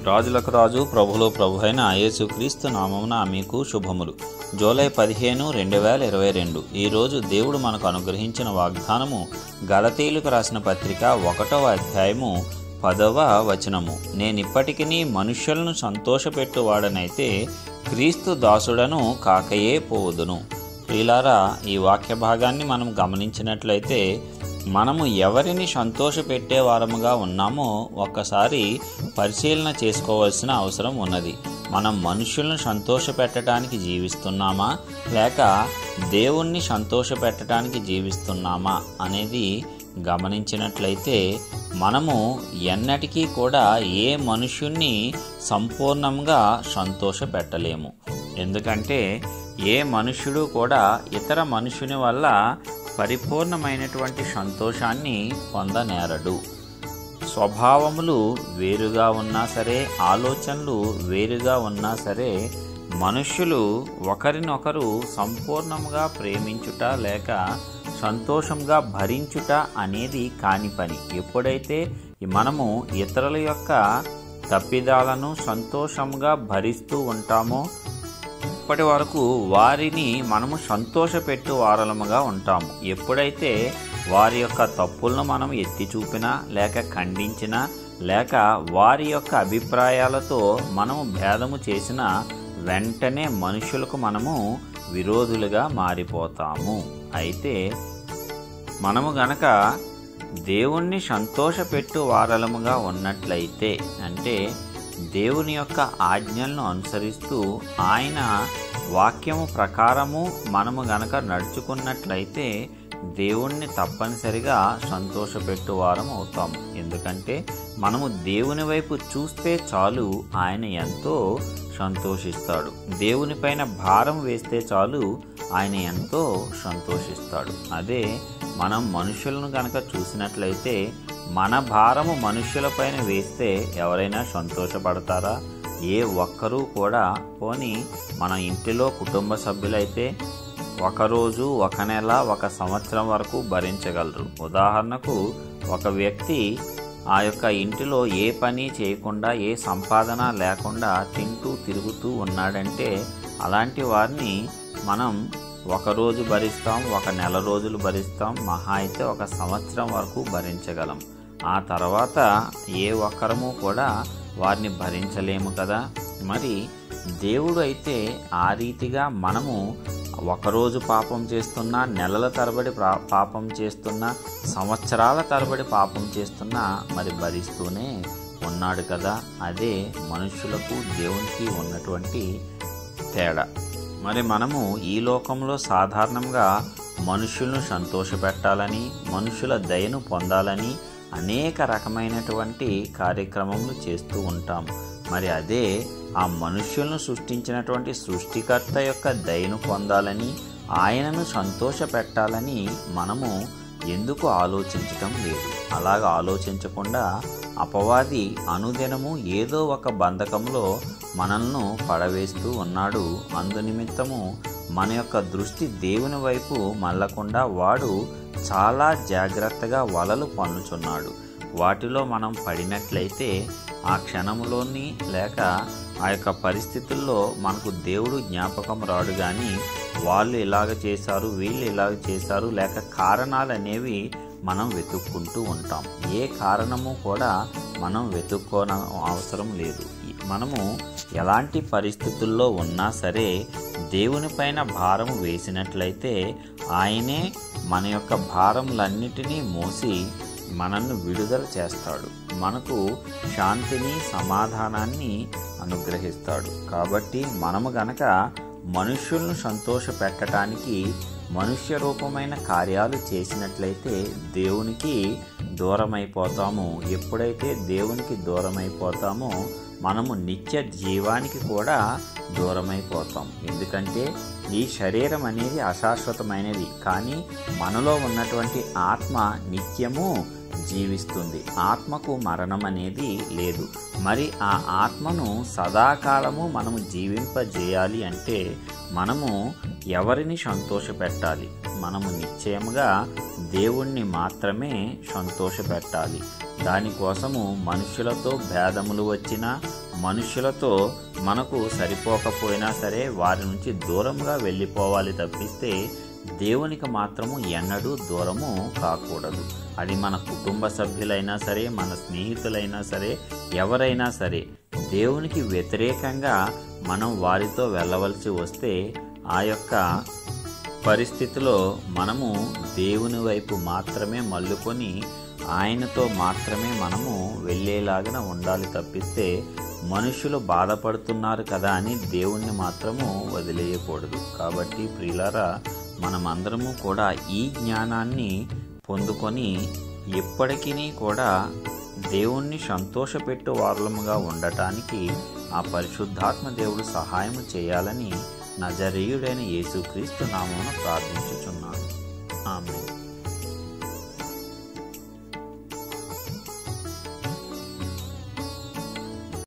రాజులకు రాజు ప్రభులో ప్రభు అయిన యేసుక్రీస్తు నామమున మీకు శుభములు జూలై పదిహేను రెండు వేల ఇరవై రెండు ఈరోజు దేవుడు మనకు అనుగ్రహించిన వాగ్దానము గలతీయులకు రాసిన పత్రిక ఒకటవ అధ్యాయము పదవ వచనము నేనిప్పటికీ మనుష్యులను సంతోషపెట్టువాడనైతే క్రీస్తు దాసుడను కాకయే పోవుదును ప్రియులారా ఈ వాక్య భాగాన్ని మనం గమనించినట్లయితే మనము ఎవరిని సంతోషపెట్టే వారముగా ఉన్నామో ఒక్కసారి పరిశీలన చేసుకోవాల్సిన అవసరం ఉన్నది మనం మనుషులను సంతోషపెట్టడానికి జీవిస్తున్నామా లేక దేవుణ్ణి సంతోషపెట్టడానికి జీవిస్తున్నామా అనేది గమనించినట్లయితే మనము ఎన్నటికీ కూడా ఏ మనుషుణ్ణి సంపూర్ణంగా సంతోషపెట్టలేము ఎందుకంటే ఏ మనుష్యుడు కూడా ఇతర మనుషుని వల్ల పరిపూర్ణమైనటువంటి సంతోషాన్ని పొందనేరడు స్వభావములు వేరుగా ఉన్నా సరే ఆలోచనలు వేరుగా ఉన్నా సరే మనుష్యులు ఒకరినొకరు సంపూర్ణంగా ప్రేమించుట లేక సంతోషంగా భరించుట అనేది కాని పని ఎప్పుడైతే మనము ఇతరుల యొక్క తప్పిదాలను సంతోషంగా భరిస్తూ ఉంటామో ఇప్పటి వరకు వారిని మనము సంతోషపెట్టు వారలముగా ఉంటాము ఎప్పుడైతే వారి యొక్క తప్పులను మనం ఎత్తి చూపినా లేక ఖండించినా లేక వారి యొక్క అభిప్రాయాలతో మనము భేదము చేసిన వెంటనే మనుషులకు మనము విరోధులుగా మారిపోతాము అయితే మనము గనక దేవుణ్ణి సంతోషపెట్టు వారలముగా ఉన్నట్లయితే అంటే దేవుని యొక్క ఆజ్ఞలను అనుసరిస్తూ ఆయన వాక్యము ప్రకారము మనము గనక నడుచుకున్నట్లయితే దేవుణ్ణి తప్పనిసరిగా సంతోషపెట్టు వారం అవుతాము ఎందుకంటే మనము దేవుని వైపు చూస్తే చాలు ఆయన ఎంతో సంతోషిస్తాడు దేవుని పైన భారం వేస్తే చాలు ఆయన ఎంతో సంతోషిస్తాడు అదే మనం మనుషులను గనక చూసినట్లయితే మన భారము మనుష్యులపైన వేస్తే ఎవరైనా సంతోషపడతారా ఏ ఒక్కరూ కూడా పోని మన ఇంటిలో కుటుంబ సభ్యులైతే ఒకరోజు ఒక నెల ఒక సంవత్సరం వరకు భరించగలరు ఉదాహరణకు ఒక వ్యక్తి ఆ యొక్క ఇంటిలో ఏ పని చేయకుండా ఏ సంపాదన లేకుండా తింటూ తిరుగుతూ ఉన్నాడంటే అలాంటి వారిని మనం ఒక రోజు భరిస్తాం ఒక నెల రోజులు భరిస్తాం మహా అయితే ఒక సంవత్సరం వరకు భరించగలం ఆ తర్వాత ఏ ఒక్కరము కూడా వారిని భరించలేము కదా మరి దేవుడు అయితే ఆ రీతిగా మనము ఒకరోజు పాపం చేస్తున్నా నెలల తరబడి పాపం చేస్తున్నా సంవత్సరాల తరబడి పాపం చేస్తున్నా మరి భరిస్తూనే ఉన్నాడు కదా అదే మనుషులకు దేవునికి ఉన్నటువంటి తేడా మరి మనము ఈ లోకంలో సాధారణంగా మనుషులను సంతోషపెట్టాలని మనుషుల దయను పొందాలని అనేక రకమైనటువంటి కార్యక్రమములు చేస్తూ ఉంటాం మరి అదే ఆ మనుష్యులను సృష్టించినటువంటి సృష్టికర్త యొక్క దయను పొందాలని ఆయనను సంతోషపెట్టాలని మనము ఎందుకు ఆలోచించటం లేదు అలాగ ఆలోచించకుండా అపవాది అనుదినము ఏదో ఒక బంధకంలో మనల్ని పడవేస్తూ ఉన్నాడు అందునిమిత్తము మన యొక్క దృష్టి దేవుని వైపు మళ్ళకుండా వాడు చాలా జాగ్రత్తగా వలలు పన్నుచున్నాడు వాటిలో మనం పడినట్లయితే ఆ క్షణంలోని లేక ఆ యొక్క పరిస్థితుల్లో మనకు దేవుడు జ్ఞాపకం రాడు కానీ వాళ్ళు ఇలాగ చేశారు వీళ్ళు ఇలాగ చేశారు లేక కారణాలు అనేవి మనం వెతుక్కుంటూ ఉంటాం ఏ కారణము కూడా మనం వెతుక్కోన అవసరం లేదు మనము ఎలాంటి పరిస్థితుల్లో ఉన్నా సరే దేవుని పైన భారము వేసినట్లయితే ఆయనే మన యొక్క భారములన్నిటినీ మోసి మనల్ని విడుదల చేస్తాడు మనకు శాంతిని సమాధానాన్ని అనుగ్రహిస్తాడు కాబట్టి మనము గనక మనుష్యులను సంతోషపెట్టడానికి మనుష్య రూపమైన కార్యాలు చేసినట్లయితే దేవునికి దూరమైపోతాము ఎప్పుడైతే దేవునికి దూరమైపోతామో మనము నిత్య జీవానికి కూడా దూరమైపోతాం ఎందుకంటే ఈ శరీరం అనేది అశాశ్వతమైనది కానీ మనలో ఉన్నటువంటి ఆత్మ నిత్యము జీవిస్తుంది ఆత్మకు మరణం అనేది లేదు మరి ఆ ఆత్మను సదాకాలము మనము జీవింపజేయాలి అంటే మనము ఎవరిని సంతోషపెట్టాలి మనము నిశ్చయముగా దేవుణ్ణి మాత్రమే సంతోషపెట్టాలి దానికోసము మనుషులతో భేదములు వచ్చినా మనుషులతో మనకు సరిపోకపోయినా సరే వారి నుంచి దూరంగా వెళ్ళిపోవాలి తప్పిస్తే దేవునికి మాత్రము ఎన్నడూ దూరము కాకూడదు అది మన కుటుంబ సభ్యులైనా సరే మన స్నేహితులైనా సరే ఎవరైనా సరే దేవునికి వ్యతిరేకంగా మనం వారితో వెళ్ళవలసి వస్తే ఆ యొక్క పరిస్థితిలో మనము దేవుని వైపు మాత్రమే మల్లుకొని ఆయనతో మాత్రమే మనము వెళ్ళేలాగా ఉండాలి తప్పిస్తే మనుషులు బాధపడుతున్నారు కదా అని దేవుణ్ణి మాత్రము వదిలేయకూడదు కాబట్టి ప్రియులారా మనమందరము కూడా ఈ జ్ఞానాన్ని పొందుకొని ఎప్పటికీ కూడా దేవుణ్ణి సంతోషపెట్టు వారలముగా ఉండటానికి ఆ పరిశుద్ధాత్మ దేవుడు సహాయం చేయాలని నజరీయుడైన యేసుక్రీస్తు నామమున ప్రార్థించు